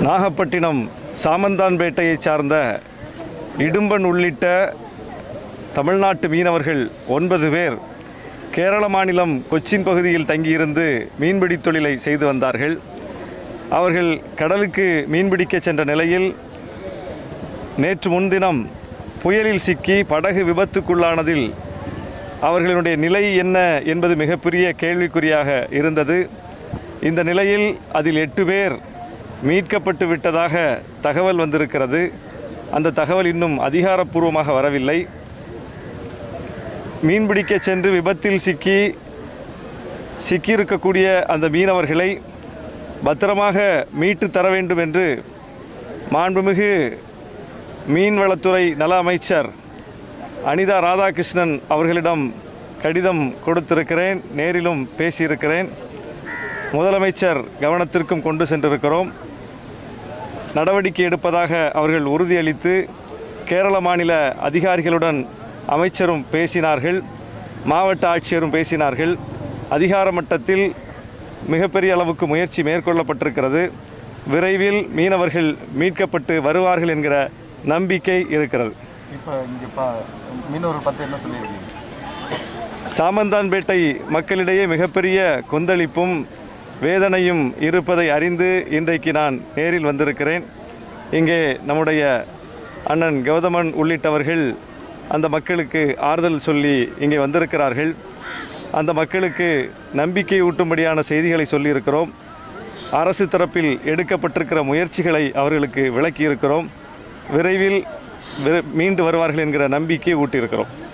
நாகப்பட்டினம் சாமந்தான்பேட்டையைச் சார்ந்த இடும்பன் உள்ளிட்ட தமிழ்நாட்டு மீனவர்கள் ஒன்பது பேர் கேரள மாநிலம் கொச்சின் பகுதியில் தங்கியிருந்து மீன்பிடி தொழிலை செய்து வந்தார்கள் அவர்கள் கடலுக்கு மீன்பிடிக்க சென்ற நிலையில் நேற்று முன்தினம் புயலில் சிக்கி படகு விபத்துக்குள்ளானதில் அவர்களுடைய நிலை என்ன என்பது மிகப்பெரிய கேள்விக்குறியாக இருந்தது இந்த நிலையில் அதில் எட்டு பேர் மீட்கப்பட்டு விட்டதாக தகவல் வந்திருக்கிறது அந்த தகவல் இன்னும் அதிகாரப்பூர்வமாக வரவில்லை மீன்பிடிக்க சென்று விபத்தில் சிக்கி சிக்கியிருக்கக்கூடிய அந்த மீனவர்களை பத்திரமாக மீட்டு தர வேண்டும் என்று மாண்புமிகு மீன்வளத்துறை நல அமைச்சர் அனிதா ராதாகிருஷ்ணன் அவர்களிடம் கடிதம் கொடுத்திருக்கிறேன் நேரிலும் பேசியிருக்கிறேன் முதலமைச்சர் கவனத்திற்கும் கொண்டு சென்றிருக்கிறோம் நடவடிக்கை எடுப்பதாக அவர்கள் உறுதியளித்து கேரள மாநில அதிகாரிகளுடன் அமைச்சரும் பேசினார்கள் மாவட்ட ஆட்சியரும் பேசினார்கள் அதிகார மட்டத்தில் மிகப்பெரிய அளவுக்கு முயற்சி மேற்கொள்ளப்பட்டிருக்கிறது விரைவில் மீனவர்கள் மீட்கப்பட்டு வருவார்கள் என்கிற நம்பிக்கை இருக்கிறது இப்போ இங்கே பா மீனவர்கள் பார்த்து என்ன சொல்லியிருக்கீங்க சாமந்தான்பேட்டை மக்களிடையே மிகப்பெரிய கொந்தளிப்பும் வேதனையும் இருப்பதை அறிந்து இன்றைக்கு நான் நேரில் வந்திருக்கிறேன் இங்கே நம்முடைய அண்ணன் கௌதமன் உள்ளிட்டவர்கள் அந்த மக்களுக்கு ஆறுதல் சொல்லி இங்கே வந்திருக்கிறார்கள் அந்த மக்களுக்கு நம்பிக்கை ஊட்டும்படியான செய்திகளை சொல்லியிருக்கிறோம் அரசு தரப்பில் எடுக்கப்பட்டிருக்கிற முயற்சிகளை அவர்களுக்கு விளக்கியிருக்கிறோம் விரைவில் விர- மீண்டு வருவார்கள் என்கிற நம்பிக்கை ஊட்டியிருக்கிறோம்